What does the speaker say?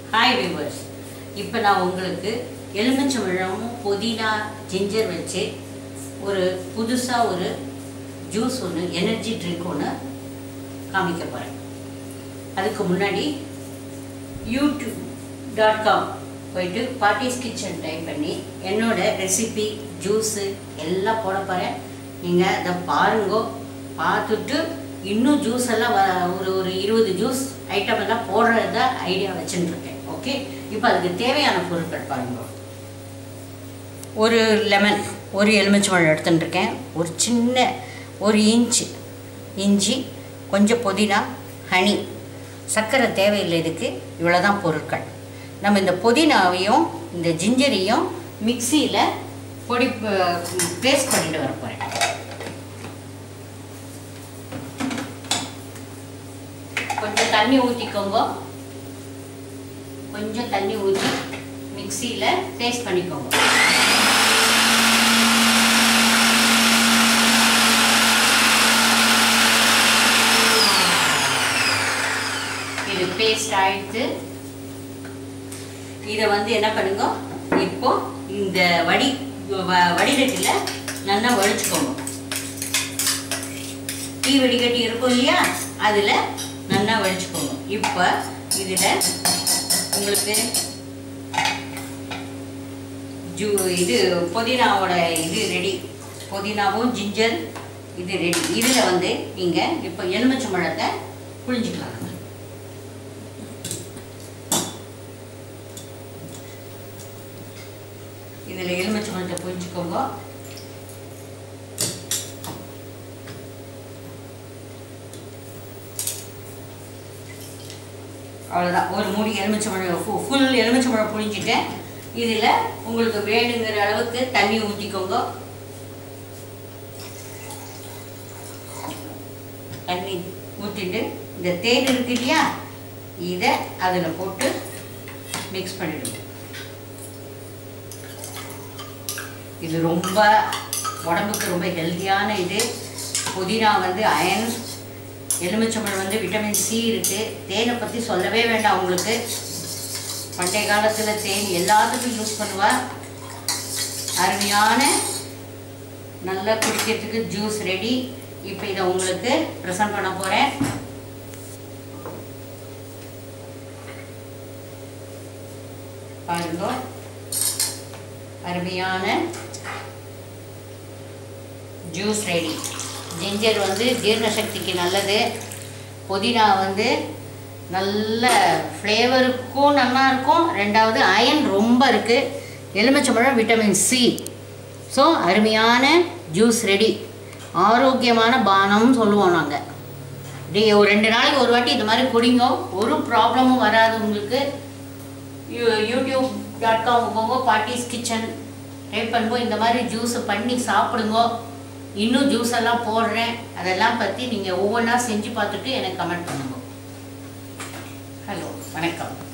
hi viewers இப்போ நான் உங்களுக்கு எலுமிச்சம்பழமும் புதினா ஜிஞ்சர் வச்சு ஒரு புதுசாக ஒரு ஜூஸ் ஒன்று எனர்ஜி ட்ரிங்க் ஒன்று காமிக்க போகிறேன் அதுக்கு முன்னாடி யூடியூப் டாட் காம் போயிட்டு பார்ட்டிஸ் கிச்சன் டைப் பண்ணி என்னோட ரெசிபி ஜூஸு எல்லாம் போட போகிறேன் நீங்கள் அதை பாருங்கோ பார்த்துட்டு இன்னும் ஜூஸ் எல்லாம் வ- ஒரு ஒரு இருபது ஜூஸ் ஐட்டம் எல்லாம் போடுறதா ஐடியா வச்சுட்டுருக்கேன் ஓகே இப்போ அதுக்கு தேவையான பொருட்கள் பாருங்க ஒரு லெமன் ஒரு எலுமிச்சம்பழம் எடுத்துட்டு இருக்கேன் ஒரு சின்ன ஒரு இன்ச் இஞ்சி கொஞ்சம் புதினா ஹனி சர்க்கரை தேவையில்லை இதுக்கு இவ்வளோ தான் பொருட்கள் நம்ம இந்த புதினாவையும் இந்த ஜிஞ்சரையும் மிக்சியில் பொடி பேஸ்ட் பண்ணிட்டு வர போகிறேன் கொஞ்சம் தண்ணி ஊற்றிக்கோங்க கொஞ்சம் தண்ணி ஊற்றி மிக்சியில் பேஸ்ட் பண்ணிக்கோங்க இது பேஸ்ட் ஆயிடுத்து இதை வந்து என்ன பண்ணுங்க இப்போ இந்த வடி வ- வடிகட்டியில் நல்லா வடிச்சுக்கோங்க டீ வடிகட்டி இருக்கும் இல்லையா அதில் நல்லா வடிச்சுக்கோங்க இப்போ இதில் உங்களுக்கு ஜூ இது புதினாவோட இது ரெடி புதினாவும் ஜிஞ்சர் இது ரெடி இதில் வந்து நீங்கள் இப்போ எலுமிச்சம்பழத்தை புழிஞ்சிக்கலாம் இதில் எலுமிச்சம்பழத்தை புழிஞ்சிக்கோங்க அவ்வளோதான் ஒரு மூடி எலுமிச்சம்பழம் ஃபு ஃபுல் எலுமிச்சம்பழம் புழிஞ்சிட்டேன் இதில் உங்களுக்கு வேணுங்கிற அளவுக்கு தண்ணி ஊற்றிக்கோங்க தண்ணி ஊற்றிட்டு இந்த தேன் இருக்கு இல்லையா இதை அதில் போட்டு மிக்ஸ் பண்ணிடுங்க இது ரொம்ப உடம்புக்கு ரொம்ப ஹெல்த்தியான இது புதினா வந்து அயன் எலுமிச்சம்பழம் வந்து விட்டமின் சி இருக்குது தேனை பற்றி சொல்லவே வேண்டாம் உங்களுக்கு பண்டைய காலத்தில் தேன் எல்லாத்துக்கும் யூஸ் பண்ணுவா அருமையான நல்லா குடிக்கிறதுக்கு ஜூஸ் ரெடி இப்போ இதை உங்களுக்கு ப்ரெசன்ட் பண்ண போகிறேன் பாருங்க அருமையான ஜூஸ் ரெடி ஜிஞ்சர் வந்து ஜீரண சக்திக்கு நல்லது புதினா வந்து நல்ல ஃப்ளேவருக்கும் நல்லா இருக்கும் ரெண்டாவது அயன் ரொம்ப இருக்குது எலுமிச்சம்பழம் விட்டமின் சி ஸோ அருமையான ஜூஸ் ரெடி ஆரோக்கியமான பானம்னு சொல்லுவோம் நாங்கள் நீங்கள் ஒரு ரெண்டு நாளைக்கு ஒரு வாட்டி இந்த மாதிரி குடிங்க ஒரு ப்ராப்ளமும் வராது உங்களுக்கு யூ யூடியூப் டாட் காம் போங்க பாட்டிஸ் கிச்சன் டைப் பண்ணும்போது இந்த மாதிரி ஜூஸ் பண்ணி சாப்பிடுங்க இன்னும் ஜூஸ் எல்லாம் போடுறேன் அதெல்லாம் பற்றி நீங்கள் ஒவ்வொன்றா செஞ்சு பார்த்துட்டு எனக்கு கமெண்ட் பண்ணுங்க ஹலோ வணக்கம்